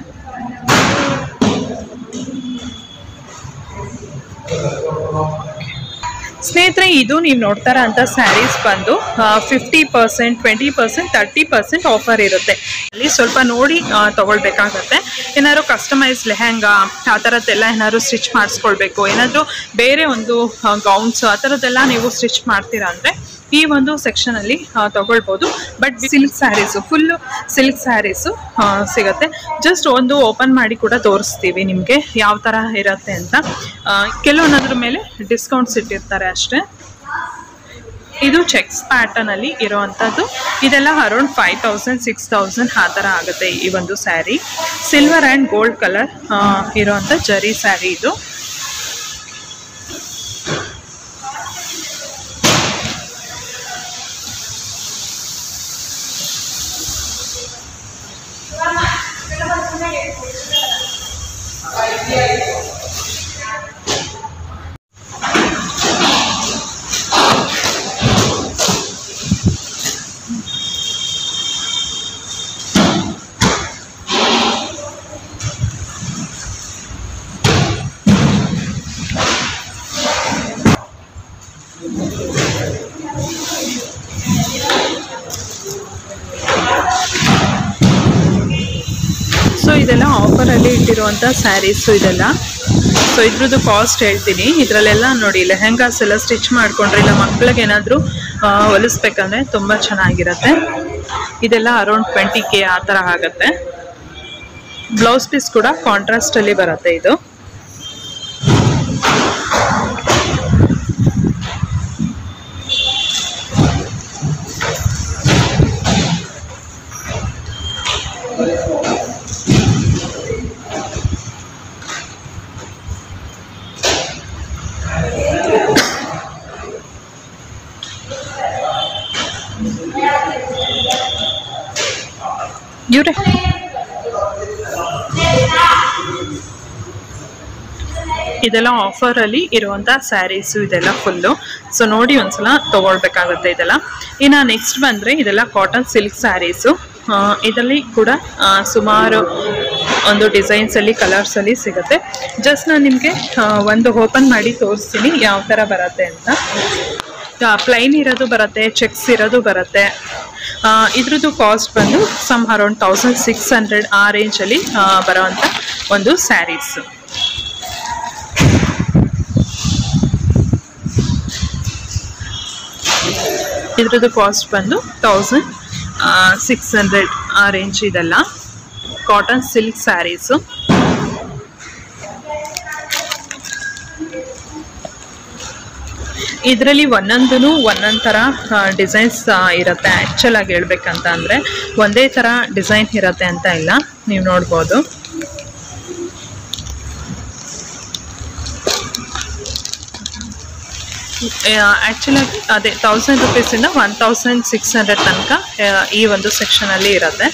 ಸ್ನೇಹಿತರೆ ಇದು ನೀವು ನೋಡ್ತಾರ ಅಂತ ಸ್ಯಾರೀಸ್ ಬಂದು fifty percent twenty percent thirty percent offer ಇರುತ್ತೆ ಅಲ್ಲಿ ಸ್ವಲ್ಪ ನೋಡಿ ಆ, ತಗೊಳ್ಬೇಕಾಗತ್ತೆ ಏನಾದ್ರು ಕಸ್ಟಮೈಸ್ ಲೆಹಂಗಾ ಆ ಥರದ್ದೆಲ್ಲ ಏನಾದ್ರು ಸ್ಟಿಚ್ ಮಾಡಿಸ್ಕೊಳ್ಬೇಕು ಏನಾದರೂ ಬೇರೆ ಒಂದು ಗೌನ್ಸ್ ಆ ಥರದ್ದೆಲ್ಲ ನೀವು ಸ್ಟಿಚ್ ಮಾಡ್ತೀರಾ ಅಂದರೆ ಈ ಒಂದು ಸೆಕ್ಷನಲ್ಲಿ ತಗೊಳ್ಬೋದು but silk sarees full silk sarees ಸಿಗುತ್ತೆ ಜಸ್ಟ್ ಒಂದು ಓಪನ್ ಮಾಡಿ ಕೂಡ ತೋರಿಸ್ತೀವಿ ನಿಮಗೆ ಯಾವ ಥರ ಇರುತ್ತೆ ಅಂತ ಆ, ಕೆಲವೊಂದದ್ರ ಮೇಲೆ ಡಿಸ್ಕೌಂಟ್ಸ್ ಇಟ್ಟಿರ್ತಾರೆ ಅಷ್ಟೇ ಇದು ಚೆಕ್ಸ್ ಪ್ಯಾಟರ್ನಲ್ಲಿ ಇರೋವಂಥದ್ದು ಇದೆಲ್ಲ around five thousand six thousand ಆ ಥರ ಆಗುತ್ತೆ ಈ ಒಂದು saree silver and gold colour ಇರೋವಂಥ ಜರಿ ಸ್ಯಾರಿ ಇದು ಸೊ ಇದೆಲ್ಲ ಆಫರಲ್ಲಿ ಇಟ್ಟಿರುವಂಥ ಸ್ಯಾರೀಸು ಇದೆಲ್ಲ ಸೊ ಇದ್ರದ್ದು ಕಾಸ್ಟ್ ಹೇಳ್ತೀನಿ ಇದರಲ್ಲೆಲ್ಲ ನೋಡಿ ಲೆಹೆಂಗಾಸ್ ಎಲ್ಲ ಸ್ಟಿಚ್ ಮಾಡಿಕೊಂಡ್ರೆ ಇಲ್ಲ ಮಕ್ಳಿಗೆ ಏನಾದರೂ ಹೊಲಿಸ್ಬೇಕಂದ್ರೆ ತುಂಬ ಚೆನ್ನಾಗಿರುತ್ತೆ ಇದೆಲ್ಲ ಅರೌಂಡ್ ಟ್ವೆಂಟಿ ಕೆ ಆ ಥರ ಆಗುತ್ತೆ ಬ್ಲೌಸ್ ಪೀಸ್ ಕೂಡ ಕಾಂಟ್ರಾಸ್ಟಲ್ಲಿ ಬರುತ್ತೆ ಇದು ಇವ್ರೆ ಇದೆಲ್ಲ ಆಫರಲ್ಲಿ ಇರುವಂಥ ಸ್ಯಾರೀಸು ಇದೆಲ್ಲ ಫುಲ್ಲು ಸೊ ನೋಡಿ ಒಂದ್ಸಲ ತೊಗೊಳ್ಬೇಕಾಗುತ್ತೆ ಇದೆಲ್ಲ ಇನ್ನು ನೆಕ್ಸ್ಟ್ ಬಂದರೆ ಇದೆಲ್ಲ ಕಾಟನ್ ಸಿಲ್ಕ್ ಸ್ಯಾರೀಸು ಇದರಲ್ಲಿ ಕೂಡ ಆ, ಸುಮಾರು ಒಂದು ಡಿಸೈನ್ಸಲ್ಲಿ ಕಲರ್ಸಲ್ಲಿ ಸಿಗುತ್ತೆ ಜಸ್ಟ್ ನಾನು ನಿಮಗೆ ಒಂದು ಓಪನ್ ಮಾಡಿ ತೋರಿಸ್ತೀನಿ ಯಾವ ಥರ ಬರುತ್ತೆ ಅಂತ ಪ್ಲೈನ್ ಇರೋದು ಬರುತ್ತೆ ಚೆಕ್ಸ್ ಇರೋದು ಬರುತ್ತೆ ಆ, ಇದ್ರದ್ದು ಕಾಸ್ಟ್ ಬಂದು some around thousand six hundred ಆ ರೇಂಜಲ್ಲಿ ಬರೋವಂಥ ಒಂದು ಸ್ಯಾರೀಸ್ ಇದ್ರದ್ದು ಕಾಸ್ಟ್ ಬಂದು ತೌಸಂಡ್ ಸಿಕ್ಸ್ ಹಂಡ್ರೆಡ್ ಆ ರೇಂಜ್ ಇದೆಲ್ಲ ಕಾಟನ್ ಸಿಲ್ಕ್ ಸ್ಯಾರೀಸು ಇದರಲ್ಲಿ ಒಂದೊಂದು ಒಂದೊಂದು ಥರ ಡಿಸೈನ್ಸ್ ಇರುತ್ತೆ ಆ್ಯಕ್ಚುಲ್ ಆಗಿ ಹೇಳ್ಬೇಕಂತ ಅಂದರೆ ಒಂದೇ ಥರ ಡಿಸೈನ್ ಇರುತ್ತೆ ಅಂತ ಇಲ್ಲ ನೀವು ನೋಡ್ಬೋದು ಆ್ಯಕ್ಚುಲಾಗಿ ಅದೇ ತೌಸಂಡ್ ರುಪೀಸಿಂದ ಒನ್ ತೌಸಂಡ್ ಸಿಕ್ಸ್ ಹಂಡ್ರೆಡ್ ತನಕ ಆ, ಈ ಒಂದು ಸೆಕ್ಷನಲ್ಲಿ ಇರುತ್ತೆ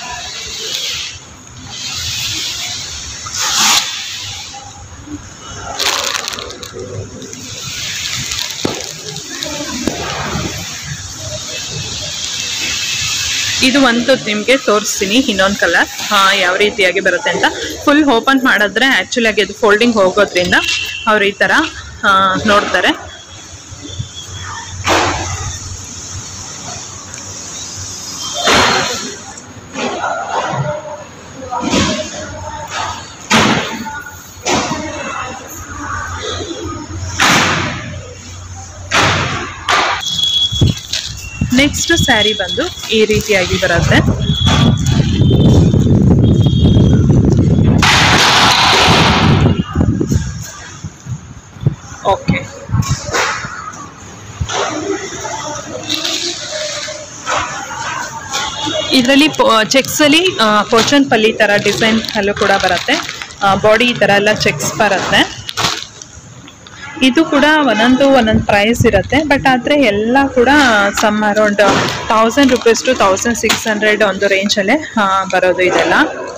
ಇದು ಒಂದು ನಿಮಗೆ ತೋರಿಸ್ತೀನಿ ಇನ್ನೊಂದು ಕಲರ್ ಯಾವ ರೀತಿಯಾಗಿ ಬರುತ್ತೆ ಅಂತ ಫುಲ್ ಓಪನ್ ಮಾಡಿದ್ರೆ ಆ್ಯಕ್ಚುಲಾಗಿ ಅದು ಫೋಲ್ಡಿಂಗ್ ಹೋಗೋದ್ರಿಂದ ಅವ್ರು ಈ ಥರ ಆ, ನೋಡ್ತಾರೆ ನೆಕ್ಸ್ಟ್ ಸ್ಯಾರಿ ಬಂದು ಈ ರೀತಿಯಾಗಿ ಬರುತ್ತೆ ಓಕೆ ಇದರಲ್ಲಿ ಚೆಕ್ಸಲ್ಲಿ ಪೋಚನ್ ಪಲ್ಲಿ ಥರ ಡಿಸೈನ್ ಅಲ್ಲೂ ಕೂಡ ಬರುತ್ತೆ ಬಾಡಿ ಈ ಥರ ಎಲ್ಲ ಚೆಕ್ಸ್ ಬರುತ್ತೆ ಇದು ಕೂಡ ಒಂದೊಂದು ಒಂದೊಂದು ಪ್ರೈಸ್ ಇರುತ್ತೆ ಬಟ್ ಆದರೆ ಎಲ್ಲ ಕೂಡ some around thousand rupees to thousand six hundred ಒಂದು ರೇಂಜಲ್ಲೇ ಬರೋದು ಇದೆಲ್ಲ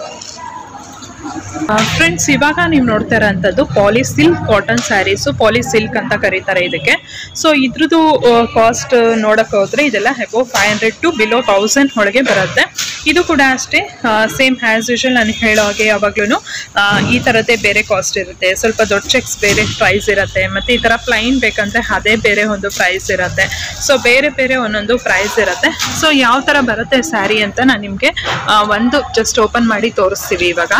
ಫ್ರೆಂಡ್ಸ್ ಇವಾಗ ನೀವು ನೋಡ್ತಾ ಇರೋಂಥದ್ದು poly silk cotton sarees poly silk ಅಂತ ಕರೀತಾರೆ ಇದಕ್ಕೆ ಸೊ ಇದ್ರದ್ದು ಕಾಸ್ಟ್ ನೋಡಕ್ಕೆ ಹೋದ್ರೆ ಇದೆಲ್ಲ ಹೆಬೋ five hundred to below thousand ಒಳಗೆ ಬರುತ್ತೆ ಇದು ಕೂಡ ಅಷ್ಟೇ ಸೇಮ್ ಆ್ಯಸ್ ಯೂಶಲ್ ನಾನು ಹೇಳೋ ಹಾಗೆ ಯಾವಾಗ್ಲೂ ಈ ಥರದ್ದೇ ಬೇರೆ ಕಾಸ್ಟ್ ಇರುತ್ತೆ ಸ್ವಲ್ಪ ದೊಡ್ಡ ಚೆಕ್ಸ್ ಬೇರೆ ಪ್ರೈಸ್ ಇರುತ್ತೆ ಮತ್ತು ಈ ಥರ ಪ್ಲೈನ್ ಬೇಕಂದ್ರೆ ಅದೇ ಬೇರೆ ಒಂದು ಪ್ರೈಸ್ ಇರುತ್ತೆ ಸೊ ಬೇರೆ ಬೇರೆ ಒಂದೊಂದು ಪ್ರೈಸ್ ಇರುತ್ತೆ ಸೊ ಯಾವ ಥರ ಬರುತ್ತೆ ಸ್ಯಾರಿ ಅಂತ ನಾನು ನಿಮಗೆ ಒಂದು ಜಸ್ಟ್ ಓಪನ್ ಮಾಡಿ ತೋರಿಸ್ತೀವಿ ಇವಾಗ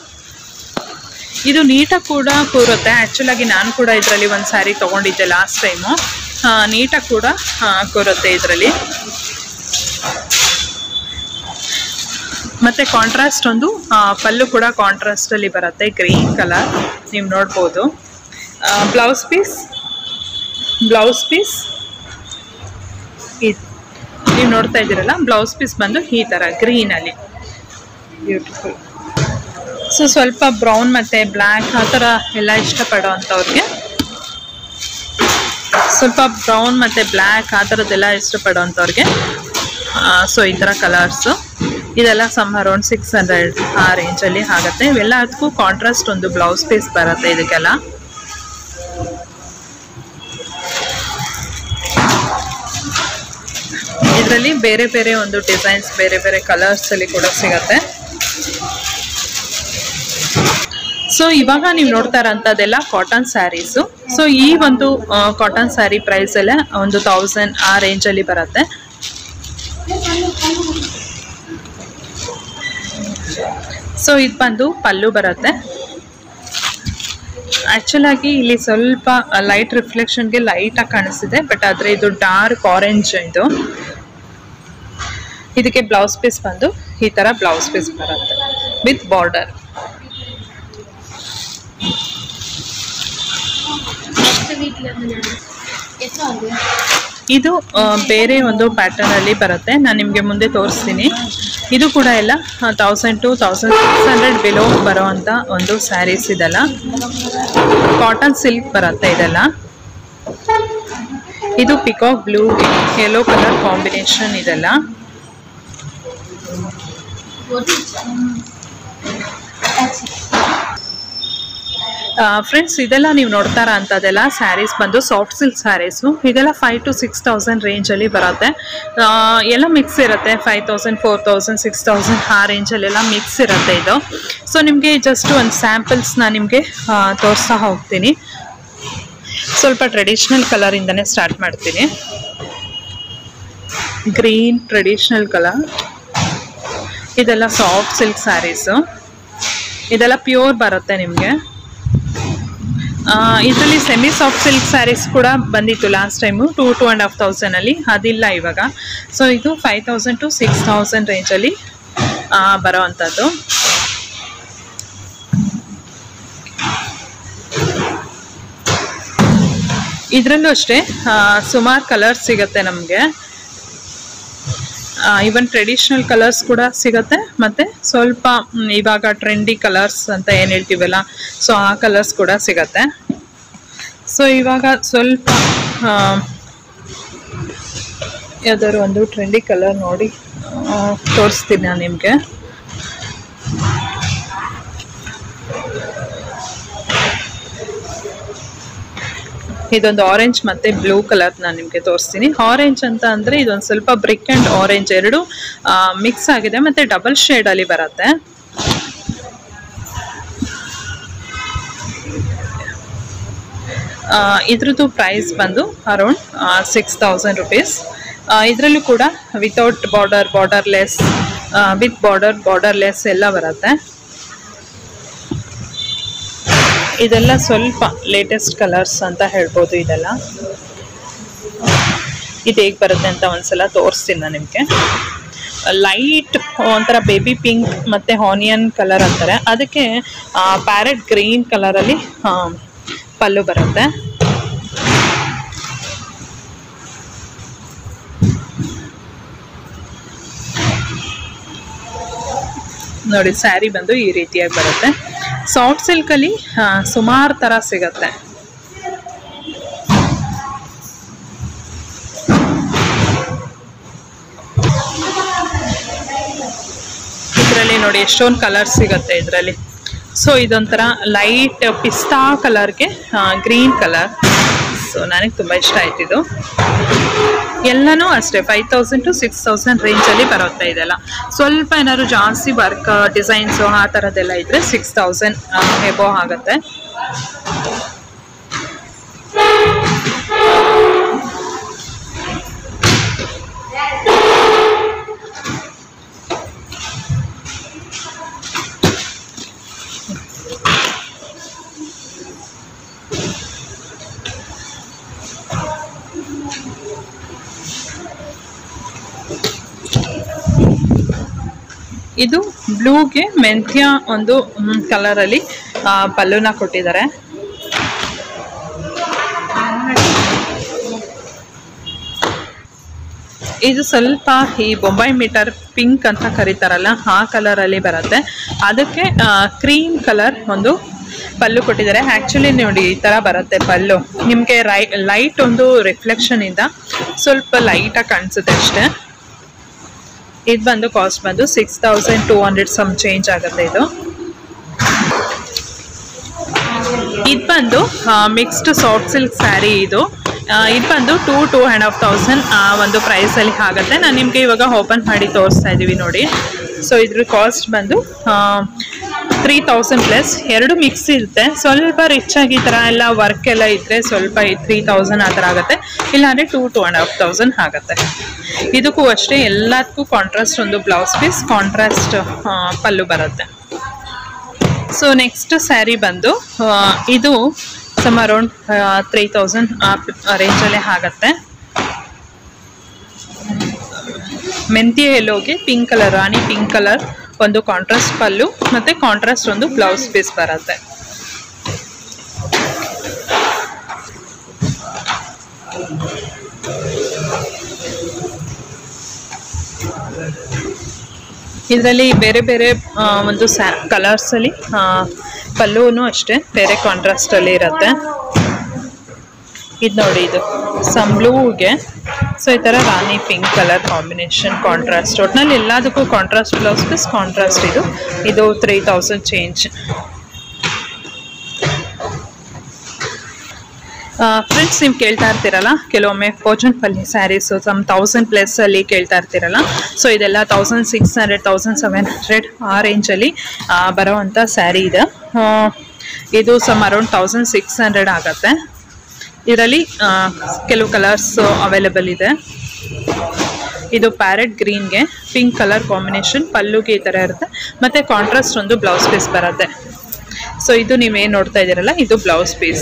ಇದು ನೀಟಾಗಿ ಕೂಡ ಕೂರುತ್ತೆ ಆ್ಯಕ್ಚುಲಾಗಿ ನಾನು ಕೂಡ ಇದರಲ್ಲಿ ಒಂದು ಸ್ಯಾರಿ ತೊಗೊಂಡಿದ್ದೆ ಲಾಸ್ಟ್ ಟೈಮು ನೀಟಾಗಿ ಕೂಡ ಆ, ಕೂರುತ್ತೆ ಇದರಲ್ಲಿ ಮತ್ತು ಕಾಂಟ್ರಾಸ್ಟ್ ಒಂದು ಆ, ಪಲ್ಲು ಕೂಡ ಕಾಂಟ್ರಾಸ್ಟಲ್ಲಿ ಬರುತ್ತೆ ಗ್ರೀನ್ ಕಲರ್ ನೀವು ನೋಡ್ಬೋದು ಬ್ಲೌಸ್ ಪೀಸ್ ಬ್ಲೌಸ್ ಪೀಸ್ ಇದು ನೀವು ನೋಡ್ತಾ ಇದ್ದೀರಲ್ಲ ಬ್ಲೌಸ್ ಪೀಸ್ ಬಂದು ಈ ಥರ ಗ್ರೀನಲ್ಲಿ ಬ್ಯೂಟಿಫುಲ್ ಸೊ ಸ್ವಲ್ಪ ಬ್ರೌನ್ ಮತ್ತು ಬ್ಲ್ಯಾಕ್ ಆ ಥರ ಎಲ್ಲ ಇಷ್ಟಪಡೋ ಅಂಥವ್ರಿಗೆ ಸ್ವಲ್ಪ ಬ್ರೌನ್ ಮತ್ತು ಬ್ಲ್ಯಾಕ್ ಆ ಥರದ್ದೆಲ್ಲ ಇಷ್ಟಪಡೋ ಅಂಥವ್ರಿಗೆ ಸೊ ಈ ಥರ ಕಲರ್ಸು ಇದೆಲ್ಲ ಸಮ್ ಅರೌಂಡ್ ಸಿಕ್ಸ್ ಹಂಡ್ರೆಡ್ ಆ ರೇಂಜಲ್ಲಿ ಆಗುತ್ತೆ ಇವೆಲ್ಲದಕ್ಕೂ ಕಾಂಟ್ರಾಸ್ಟ್ ಒಂದು ಬ್ಲೌಸ್ ಪೀಸ್ ಬರುತ್ತೆ ಇದಕ್ಕೆಲ್ಲ ಇದರಲ್ಲಿ ಬೇರೆ ಬೇರೆ ಒಂದು ಡಿಸೈನ್ಸ್ ಬೇರೆ ಬೇರೆ ಕಲರ್ಸಲ್ಲಿ ಕೂಡ ಸಿಗತ್ತೆ ಸೊ ಇವಾಗ ನೀವು ನೋಡ್ತಾ ಇರೋಂಥದ್ದೆಲ್ಲ ಕಾಟನ್ ಸ್ಯಾರೀಸು ಸೊ ಈ ಒಂದು ಕಾಟನ್ ಸ್ಯಾರಿ ಪ್ರೈಸ್ ಎಲ್ಲ ಒಂದು ತೌಸಂಡ್ ಆ ರೇಂಜಲ್ಲಿ ಬರುತ್ತೆ ಸೊ ಇದು ಬಂದು ಪಲ್ಲು ಬರುತ್ತೆ ಆ್ಯಕ್ಚುಲ್ ಆಗಿ ಇಲ್ಲಿ ಸ್ವಲ್ಪ ಲೈಟ್ ರಿಫ್ಲೆಕ್ಷನ್ಗೆ ಲೈಟಾಗಿ ಕಾಣಿಸ್ತಿದೆ ಬಟ್ ಆದರೆ ಇದು ಡಾರ್ಕ್ ಆರೆಂಜ್ ಇದು ಇದಕ್ಕೆ ಬ್ಲೌಸ್ ಪೀಸ್ ಬಂದು ಈ ಥರ ಬ್ಲೌಸ್ ಪೀಸ್ ಬರುತ್ತೆ ವಿತ್ ಬಾರ್ಡರ್ ಇದು ಆ, ಬೇರೆ ಒಂದು ಪ್ಯಾಟರ್ನ್ ಅಲ್ಲಿ ಬರುತ್ತೆ ನಾನು ನಿಮಗೆ ಮುಂದೆ ತೋರಿಸ್ತೀನಿ ಇದು ಕೂಡ ಎಲ್ಲ thousand to thousand six hundred below ಬರೋವಂಥ ಒಂದು ಸ್ಯಾರೀಸ್ ಇದೆಲ್ಲ ಕಾಟನ್ ಸಿಲ್ಕ್ ಬರುತ್ತೆ ಇದೆಲ್ಲ ಇದು peacock blue yellow colour combination ಇದೆಲ್ಲ ಫ್ರೆಂಡ್ಸ್ ಇದೆಲ್ಲ ನೀವು ನೋಡ್ತಾರ ಅಂಥದ್ದೆಲ್ಲ ಸ್ಯಾರೀಸ್ ಬಂದು ಸಾಫ್ಟ್ ಸಿಲ್ಕ್ ಸ್ಯಾರೀಸು ಇದೆಲ್ಲ ಫೈವ್ ಟು ಸಿಕ್ಸ್ ತೌಸಂಡ್ ರೇಂಜಲ್ಲಿ ಬರುತ್ತೆ ಆ, ಎಲ್ಲ ಮಿಕ್ಸ್ ಇರುತ್ತೆ five thousand four thousand six thousand ಆ ರೇಂಜಲ್ಲೆಲ್ಲ ಮಿಕ್ಸ್ ಇರುತ್ತೆ ಇದು ಸೊ ನಿಮಗೆ ಜಸ್ಟ್ ಒಂದು ಸ್ಯಾಂಪಲ್ಸ್ನ ನಿಮಗೆ ತೋರಿಸ್ತಾ ಹೋಗ್ತೀನಿ ಸ್ವಲ್ಪ ಟ್ರೆಡಿಷ್ನಲ್ ಕಲರಿಂದನೇ ಸ್ಟಾರ್ಟ್ ಮಾಡ್ತೀನಿ ಗ್ರೀನ್ ಟ್ರೆಡಿಷ್ನಲ್ ಕಲರ್ ಇದೆಲ್ಲ ಸಾಫ್ಟ್ ಸಿಲ್ಕ್ ಸ್ಯಾರೀಸು ಇದೆಲ್ಲ ಪ್ಯೂರ್ ಬರುತ್ತೆ ನಿಮಗೆ ಇದರಲ್ಲಿ ಸೆಮಿ ಸಾಫ್ಟ್ ಸಿಲ್ಕ್ ಸ್ಯಾರೀಸ್ ಕೂಡ ಬಂದಿತ್ತು last time two two and half ತೌಸಂಡಲ್ಲಿ ಅದಿಲ್ಲ ಇವಾಗ ಸೊ ಇದು five thousand to six thousand ರೇಂಜಲ್ಲಿ ಬರೋ ಅಂಥದ್ದು ಇದರಲ್ಲೂ ಅಷ್ಟೇ ಸುಮಾರು ಕಲರ್ಸ್ ಸಿಗುತ್ತೆ ನಮಗೆ ಇವನ್ ಟ್ರೆಡಿಷ್ನಲ್ ಕಲರ್ಸ್ ಕೂಡ ಸಿಗುತ್ತೆ ಮತ್ತು ಸ್ವಲ್ಪ ಮ್, ಇವಾಗ ಟ್ರೆಂಡಿ ಕಲರ್ಸ್ ಅಂತ ಏನು ಹೇಳ್ತೀವಲ್ಲ ಸೊ ಆ ಕಲರ್ಸ್ ಕೂಡ ಸಿಗತ್ತೆ ಸೊ ಇವಾಗ ಸ್ವಲ್ಪ ಆ, ಯಾವ್ದಾದ್ರು ಒಂದು ಟ್ರೆಂಡಿ ಕಲರ್ ನೋಡಿ ಆ, ತೋರಿಸ್ತೀನಿ ನಾನು ನಿಮಗೆ ಇದೊಂದು ಆರೆಂಜ್ ಮತ್ತೆ ಬ್ಲೂ ಕಲರ್ ನಾನು ನಿಮಗೆ ತೋರಿಸ್ತೀನಿ ಆರೆಂಜ್ ಅಂತ ಅಂದ್ರೆ ಇದೊಂದು ಸ್ವಲ್ಪ ಬ್ರಿಕ್ ಅಂಡ್ ಆರೆಂಜ್ ಎರಡು ಮಿಕ್ಸ್ ಆಗಿದೆ ಮತ್ತೆ ಡಬಲ್ ಶೇಡ್ ಅಲ್ಲಿ ಬರುತ್ತೆ ಆ, ಇದ್ರದ್ದು ಪ್ರೈಸ್ ಬಂದು ಅರೌಂಡ್ ಸಿಕ್ಸ್ ತೌಸಂಡ್ ರುಪೀಸ್ ಇದರಲ್ಲೂ ಕೂಡ without border borderless with border borderless ಎಲ್ಲ ಬರುತ್ತೆ ಇದೆಲ್ಲ ಸ್ವಲ್ಪ ಲೇಟೆಸ್ಟ್ ಕಲರ್ಸ್ ಅಂತ ಹೇಳ್ಬೋದು ಇದೆಲ್ಲ ಇದು ಹೇಗೆ ಬರುತ್ತೆ ಅಂತ ಒಂದ್ಸಲ ತೋರಿಸ್ತೀನಿ ನಾನು ನಿಮಗೆ ಲೈಟ್ ಒಂಥರ ಬೇಬಿ ಪಿಂಕ್ ಮತ್ತು ಆನಿಯನ್ ಕಲರ್ ಅಂತಾರೆ ಅದಕ್ಕೆ ಪ್ಯಾರೆಟ್ ಗ್ರೀನ್ ಕಲರಲ್ಲಿ ಪಲ್ಲು ಬರುತ್ತೆ ನೋಡಿ ಸ್ಯಾರಿ ಬಂದು ಈ ರೀತಿಯಾಗಿ ಬರುತ್ತೆ ಸಾಫ್ಟ್ ಸಿಲ್ಕಲ್ಲಿ ಸುಮಾರು ಥರ ಸಿಗತ್ತೆ ಇದರಲ್ಲಿ ನೋಡಿ ಎಷ್ಟೊಂದು ಕಲರ್ ಸಿಗುತ್ತೆ ಇದರಲ್ಲಿ ಸೊ ಇದೊಂಥರ ಲೈಟ್ ಪಿಸ್ತಾ ಕಲರ್ಗೆ ಗ್ರೀನ್ ಕಲರ್ ಸೊ ನನಗೆ ತುಂಬ ಇಷ್ಟ ಆಯ್ತು ಇದು ಎಲ್ಲನೂ ಅಷ್ಟೇ five thousand to six thousand ರೇಂಜಲ್ಲಿ ಬರುತ್ತೆ ಇದೆಲ್ಲ ಸ್ವಲ್ಪ ಏನಾದ್ರು ಜಾಸ್ತಿ ವರ್ಕ್ ಡಿಸೈನ್ಸು ಆ ಥರದ್ದೆಲ್ಲ ಇದ್ದರೆ ಸಿಕ್ಸ್ ತೌಸಂಡ್ ಎಬೋ ಆಗುತ್ತೆ ಇದು ಬ್ಲೂಗೆ ಮೆಂತ್ಯ ಒಂದು ಕಲರಲ್ಲಿ ಪಲ್ಲುನ ಕೊಟ್ಟಿದ್ದಾರೆ ಇದು ಸ್ವಲ್ಪ ಈ ಬೊಂಬೈ ಮೀಟರ್ ಪಿಂಕ್ ಅಂತ ಕರೀತಾರಲ್ಲ ಆ ಕಲರಲ್ಲಿ ಬರುತ್ತೆ ಅದಕ್ಕೆ ಕ್ರೀಮ್ ಕಲರ್ ಒಂದು ಪಲ್ಲು ಕೊಟ್ಟಿದ್ದಾರೆ ಆ್ಯಕ್ಚುಲಿ ನೋಡಿ ಈ ಥರ ಬರುತ್ತೆ ಪಲ್ಲು ನಿಮಗೆ ರೈ ಲೈಟ್ ಒಂದು ರಿಫ್ಲೆಕ್ಷನ್ ಇಂದ ಸ್ವಲ್ಪ ಲೈಟಾಗಿ ಕಾಣಿಸುತ್ತೆ ಅಷ್ಟೇ ಇದು ಬಂದು ಕಾಸ್ಟ್ ಬಂದು six thousand two hundred some change ಆಗುತ್ತೆ ಇದು ಇದು ಬಂದು ಮಿಕ್ಸ್ಡ್ ಸಾಫ್ಟ್ ಸಿಲ್ಕ್ ಸ್ಯಾರಿ ಇದು ಆ, ಇದು ಬಂದು two two and half thousand ಒಂದು ಪ್ರೈಸಲ್ಲಿ ಆಗುತ್ತೆ ನಾನು ನಿಮಗೆ ಇವಾಗ ಓಪನ್ ಮಾಡಿ ತೋರಿಸ್ತಾ ಇದ್ದೀವಿ ನೋಡಿ ಸೊ ಇದ್ರ ಕಾಸ್ಟ್ ಬಂದು ತ್ರೀ ತೌಸಂಡ್ ಪ್ಲಸ್ ಎರಡು ಮಿಕ್ಸ್ ಇರುತ್ತೆ ಸ್ವಲ್ಪ ರಿಚ್ ಆಗಿ ಈ ಥರ ಎಲ್ಲ ವರ್ಕ್ ಎಲ್ಲ ಇದ್ದರೆ ಸ್ವಲ್ಪ ತ್ರೀ ತೌಸಂಡ್ ಆ ಥರ ಆಗುತ್ತೆ ಇಲ್ಲಾಂದರೆ two two and half thousand ಆಗುತ್ತೆ ಇದಕ್ಕೂ ಅಷ್ಟೇ ಎಲ್ಲದಕ್ಕೂ ಕಾಂಟ್ರಾಸ್ಟ್ ಒಂದು ಬ್ಲೌಸ್ ಪೀಸ್ ಕಾಂಟ್ರಾಸ್ಟ್ ಪಲ್ಲು ಬರುತ್ತೆ ಸೊ ನೆಕ್ಸ್ಟ್ ಸ್ಯಾರಿ ಬಂದು ಆ, ಇದು ಸಮ್ ಅರೌಂಡ್ ತ್ರೀ ತೌಸಂಡ್ ಆ ರೇಂಜಲ್ಲೇ ಆಗುತ್ತೆ ಮೆಂತ್ಯ ಎಲ್ಲೋಗೆ pink colour rani pink colour ಒಂದು ಕಾಂಟ್ರಾಸ್ಟ್ ಪಲ್ಲು ಮತ್ತು ಕಾಂಟ್ರಾಸ್ಟ್ ಒಂದು ಬ್ಲೌಸ್ ಪೀಸ್ ಬರುತ್ತೆ ಇದರಲ್ಲಿ ಬೇರೆ ಬೇರೆ ಆ, ಒಂದು ಸ್ಯಾ ಕಲರ್ಸಲ್ಲಿ ಪಲ್ಲುನು ಅಷ್ಟೇ ಬೇರೆ ಕಾಂಟ್ರಾಸ್ಟಲ್ಲಿ ಇರುತ್ತೆ ಇದು ನೋಡಿ ಇದು ಸಮ್ ಬ್ಲೂಗೆ ಸೊ ಈ ಥರ rani pink colour combination contrast ಒಟ್ನಲ್ಲಿ ಎಲ್ಲದಕ್ಕೂ ಕಾಂಟ್ರಾಸ್ಟ್ ಬ್ಲೌಸ್ ಪ್ಲಸ್ ಕಾಂಟ್ರಾಸ್ಟ್ ಇದು ಇದು ತ್ರೀ ತೌಸಂಡ್ ಚೇಂಜ್ ಫ್ರೆಂಡ್ಸ್ ನೀವು ಕೇಳ್ತಾ ಇರ್ತೀರಲ್ಲ ಕೆಲವೊಮ್ಮೆ ಪೋಚನ್ಪಲ್ಲಿ ಸ್ಯಾರೀಸು ಸಮ್ ತೌಸಂಡ್ ಪ್ಲಸ್ಸಲ್ಲಿ ಕೇಳ್ತಾ ಇರ್ತೀರಲ್ಲ ಸೊ ಇದೆಲ್ಲ thousand six hundred thousand seven hundred ಆ ರೇಂಜಲ್ಲಿ ಬರೋವಂಥ ಸ್ಯಾರಿ ಇದೆ ಆ, ಇದು some around thousand six hundred ಆಗುತ್ತೆ ಇದರಲ್ಲಿ ಕೆಲವು ಕಲರ್ಸ್ ಅವೈಲೇಬಲ್ ಇದೆ ಇದು ಪ್ಯಾರೆಟ್ ಗ್ರೀನ್ಗೆ ಪಿಂಕ್ ಕಲರ್ ಕಾಂಬಿನೇಷನ್ ಪಲ್ಲುಗೆ ಈ ಥರ ಇರುತ್ತೆ ಮತ್ತು ಕಾಂಟ್ರಾಸ್ಟ್ ಒಂದು ಬ್ಲೌಸ್ ಪೀಸ್ ಬರುತ್ತೆ ಸೊ ಇದು ನೀವೇನು ನೋಡ್ತಾ ಇದ್ದೀರಲ್ಲ ಇದು ಬ್ಲೌಸ್ ಪೀಸ್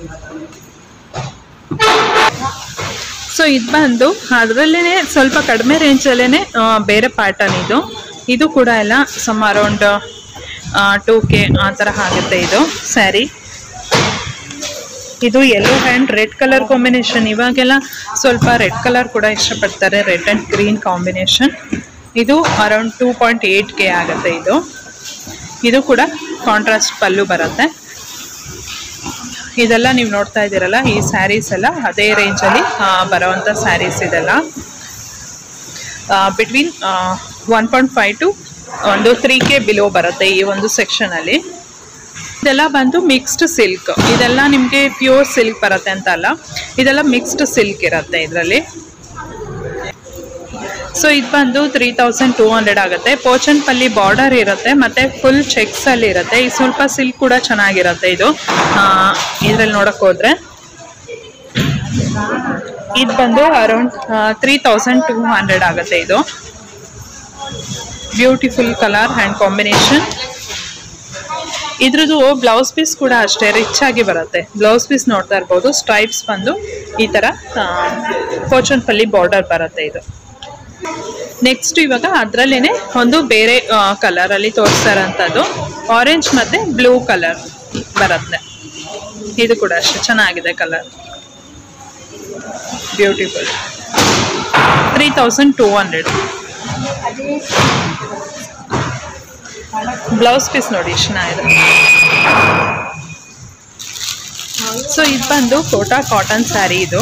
ಸೊ ಇದು ಬಂದು ಅದರಲ್ಲೇ ಸ್ವಲ್ಪ ಕಡಿಮೆ ರೇಂಜಲ್ಲೇ ಬೇರೆ ಪ್ಯಾಟರ್ನ್ ಇದು ಇದು ಕೂಡ ಎಲ್ಲ ಸಮ್ ಅರೌಂಡ್ ಟೂ ಕೆ ಆ ಥರ ಆಗುತ್ತೆ ಇದು ಸ್ಯಾರಿ ಇದು yellow and red colour combination ಇವಾಗೆಲ್ಲ ಸ್ವಲ್ಪ ರೆಡ್ ಕಲರ್ ಕೂಡ ಇಷ್ಟಪಡ್ತಾರೆ ರೆಡ್ ಆ್ಯಂಡ್ ಗ್ರೀನ್ ಕಾಂಬಿನೇಷನ್ ಇದು around two point eight K ಆಗುತ್ತೆ ಇದು ಇದು ಕೂಡ ಕಾಂಟ್ರಾಸ್ಟ್ ಪಲ್ಲು ಬರುತ್ತೆ ಇದೆಲ್ಲ ನೀವು ನೋಡ್ತಾ ಇದ್ದೀರಲ್ಲ ಈ ಸ್ಯಾರೀಸ್ ಎಲ್ಲ ಅದೇ ರೇಂಜಲ್ಲಿ ಬರೋವಂಥ ಸ್ಯಾರೀಸ್ ಇದೆಲ್ಲ between one point five to ಒಂದು ತ್ರೀ ಕೆ ಬಿಲೋ ಬರುತ್ತೆ ಈ ಒಂದು ಸೆಕ್ಷನಲ್ಲಿ ಇದೆಲ್ಲ ಬಂದು ಮಿಕ್ಸ್ಡ್ ಸಿಲ್ಕ್ ಇದೆಲ್ಲ ನಿಮಗೆ ಪ್ಯೂರ್ ಸಿಲ್ಕ್ ಬರುತ್ತೆ ಅಂತ ಅಲ್ಲ ಇದೆಲ್ಲ ಮಿಕ್ಸ್ಡ್ ಸಿಲ್ಕ್ ಇರುತ್ತೆ ಇದರಲ್ಲಿ ಸೊ ಇದು ಬಂದು ತ್ರೀ ತೌಸಂಡ್ ಟೂ ಹಂಡ್ರೆಡ್ ಆಗುತ್ತೆ ಪೋಚನ್ಪಲ್ಲಿ ಬಾರ್ಡರ್ ಇರುತ್ತೆ ಮತ್ತು ಫುಲ್ ಚೆಕ್ಸಲ್ಲಿ ಇರುತ್ತೆ ಈ ಸ್ವಲ್ಪ ಸಿಲ್ಕ್ ಕೂಡ ಚೆನ್ನಾಗಿರುತ್ತೆ ಇದು ಇದರಲ್ಲಿ ನೋಡೋಕೆ ಹೋದರೆ ಇದು ಬಂದು around three thousand two hundred ಆಗುತ್ತೆ ಇದು ಬ್ಯೂಟಿಫುಲ್ ಕಲರ್ ಆ್ಯಂಡ್ ಕಾಂಬಿನೇಷನ್ ಇದ್ರದ್ದು ಬ್ಲೌಸ್ ಪೀಸ್ ಕೂಡ ಅಷ್ಟೇ ರಿಚ್ ಆಗಿ ಬರುತ್ತೆ ಬ್ಲೌಸ್ ಪೀಸ್ ನೋಡ್ತಾ ಇರ್ಬೋದು ಸ್ಟ್ರೈಪ್ಸ್ ಬಂದು ಈ ಥರ ಪೋಚನ್ಪಲ್ಲಿ ಬಾರ್ಡರ್ ಬರುತ್ತೆ ಇದು ನೆಕ್ಸ್ಟ್ ಇವಾಗ ಅದರಲ್ಲೇ ಒಂದು ಬೇರೆ ಕಲರಲ್ಲಿ ತೋರಿಸ್ತಾ ಇರೋಂಥದ್ದು ಆರೆಂಜ್ ಮತ್ತು ಬ್ಲೂ ಕಲರ್ ಬರುತ್ತೆ ಇದು ಕೂಡ ಅಷ್ಟೇ ಚೆನ್ನಾಗಿದೆ colour beautiful three thousand two hundred blouse piece ನೋಡಿ ಎಷ್ಟು ಚೆನ್ನಾಗಿದೆ ಸೊ ಇದು ಬಂದು ಕೋಟಾ ಕಾಟನ್ ಸ್ಯಾರಿ ಇದು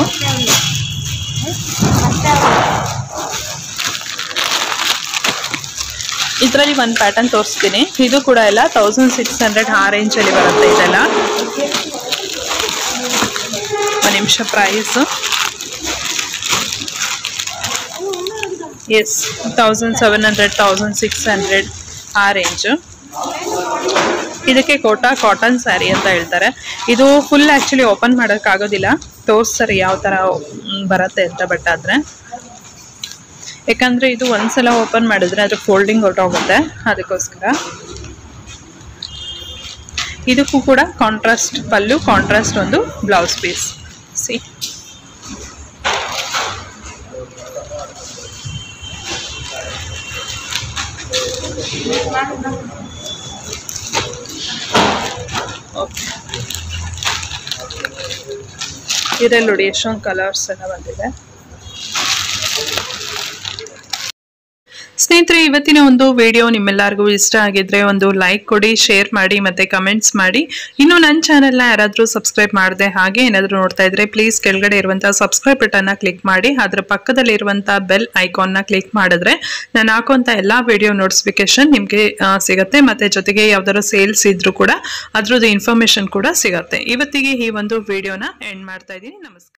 ಇದರಲ್ಲಿ ಒಂದು ಪ್ಯಾಟರ್ನ್ ತೋರಿಸ್ತೀನಿ ಇದು ಕೂಡ ಎಲ್ಲ ತೌಸಂಡ್ ಸಿಕ್ಸ್ ಹಂಡ್ರೆಡ್ ಆ ರೇಂಜಲ್ಲಿ ಬರುತ್ತೆ ಇದೆಲ್ಲ ಒಂದು ನಿಮಿಷ price is thousand seven hundred thousand six hundred ಆ ರೇಂಜು ಇದಕ್ಕೆ ಕೋಟಾ ಕಾಟನ್ ಸ್ಯಾರಿ ಅಂತ ಹೇಳ್ತಾರೆ ಇದು ಫುಲ್ ಆ್ಯಕ್ಚುಲಿ ಓಪನ್ ಮಾಡೋಕ್ಕಾಗೋದಿಲ್ಲ ತೋರಿಸ್ತಾರೆ ಯಾವ ಥರ ಬರುತ್ತೆ ಅಂತ ಬಟ್ ಆದರೆ ಯಾಕಂದರೆ ಇದು ಒಂದ್ಸಲ ಓಪನ್ ಮಾಡಿದ್ರೆ ಅದು ಫೋಲ್ಡಿಂಗ್ ಹೊರಟೋಗುತ್ತೆ ಅದಕ್ಕೋಸ್ಕರ ಇದಕ್ಕೂ ಕೂಡ ಕಾಂಟ್ರಾಸ್ಟ್ ಪಲ್ಲು ಕಾಂಟ್ರಾಸ್ಟ್ ಒಂದು ಬ್ಲೌಸ್ ಪೀಸ್ ಸಿ ಓಕೆ ಇದರಲ್ಲಿ ನೋಡಿ ಎಷ್ಟೊಂದು ಕಲರ್ಸ್ ಎಲ್ಲ ಬಂದಿದೆ ಸ್ನೇಹಿತರೆ ಇವತ್ತಿನ ಒಂದು ವಿಡಿಯೋ ನಿಮ್ಮೆಲ್ಲರಿಗೂ ಇಷ್ಟ ಆಗಿದ್ರೆ ಒಂದು ಲೈಕ್ ಕೊಡಿ ಶೇರ್ ಮಾಡಿ ಮತ್ತೆ ಕಮೆಂಟ್ಸ್ ಮಾಡಿ ಇನ್ನು ನನ್ನ ಚಾನೆಲ್ನ ಯಾರಾದರೂ ಸಬ್ಸ್ಕ್ರೈಬ್ ಮಾಡದೆ ಹಾಗೆ ಏನಾದರೂ ನೋಡ್ತಾ ಇದ್ರೆ ಪ್ಲೀಸ್ ಕೆಳಗಡೆ ಇರುವಂಥ ಸಬ್ಸ್ಕ್ರೈಬ್ ಬಟನ್ನ ಕ್ಲಿಕ್ ಮಾಡಿ ಅದರ ಪಕ್ಕದಲ್ಲಿರುವಂಥ ಬೆಲ್ ಐಕಾನ್ನ ಕ್ಲಿಕ್ ಮಾಡಿದ್ರೆ ನಾನು ಹಾಕುವಂಥ ಎಲ್ಲ ವಿಡಿಯೋ ನೋಟಿಫಿಕೇಶನ್ ನಿಮಗೆ ಸಿಗುತ್ತೆ ಮತ್ತೆ ಜೊತೆಗೆ ಯಾವ್ದಾದ್ರು ಸೇಲ್ಸ್ ಇದ್ರೂ ಕೂಡ ಅದ್ರದ್ದು ಇನ್ಫಾರ್ಮೇಶನ್ ಕೂಡ ಸಿಗುತ್ತೆ ಇವತ್ತಿಗೆ ಈ ಒಂದು ವಿಡಿಯೋನ ಎಂಡ್ ಮಾಡ್ತಾ ಇದ್ದೀನಿ ನಮಸ್ಕಾರ